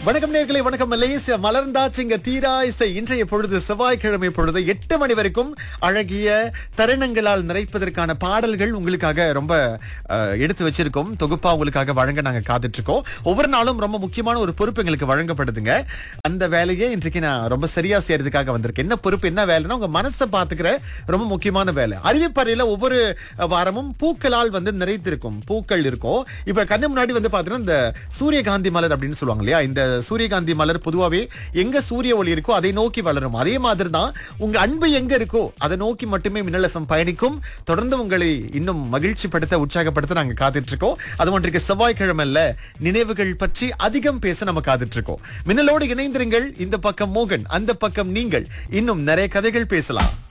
வணக்கம் நேர்களை வணக்கம் மலேசியா மலர்ந்தாச்சுங்க தீரா இசை இன்றைய பொழுது செவ்வாய்க்கிழமை பொழுது எட்டு மணி வரைக்கும் அழகிய தருணங்களால் நிறைப்பதற்கான பாடல்கள் உங்களுக்காக ரொம்ப அஹ், எடுத்து வச்சிருக்கோம் தொகுப்பா உங்களுக்காக வழங்க நாங்க காத்துட்டு இருக்கோம் ஒவ்வொரு நாளும் ரொம்ப முக்கியமான ஒரு பொறுப்பு எங்களுக்கு வழங்கப்படுதுங்க அந்த வேலையை இன்றைக்கு நான் ரொம்ப சரியா செய்யறதுக்காக வந்திருக்கேன் என்ன பொறுப்பு என்ன வேலைன்னா உங்க மனசை பாத்துக்கிற ரொம்ப முக்கியமான வேலை அறிவிப்பறையில ஒவ்வொரு அஹ், வாரமும் பூக்களால் வந்து நிறைத்திருக்கும் பூக்கள் இருக்கும் இப்ப கண்ணு முன்னாடி வந்து பாத்தீங்கன்னா இந்த சூரியகாந்தி மலர் அப்படின்னு சொல்லுவாங்க இல்லையா இந்த சூரியகாந்தி மலர் பொதுவாவே எங்க சூரிய ஒளி இருக்கோ அதை நோக்கி வளரும் அதே மாதிரி தான் உங்க அன்பு எங்க இருக்கோ அதை நோக்கி மட்டுமே மின்னல் எஃப்எம் பயணிக்கும் தொடர்ந்து உங்களை இன்னும் மகிழ்ச்சி படுத்த உற்சாகப்படுத்த நாங்க காத்துட்டு இருக்கோம் அது ஒன்றைக்கு செவ்வாய்க்கிழமைல நினைவுகள் பற்றி அதிகம் பேச நம்ம காத்துட்டு இருக்கோம் மின்னலோடு இணைந்திருங்கள் இந்த பக்கம் மோகன் அந்த பக்கம் நீங்கள் இன்னும் நிறைய கதைகள் பேசலாம்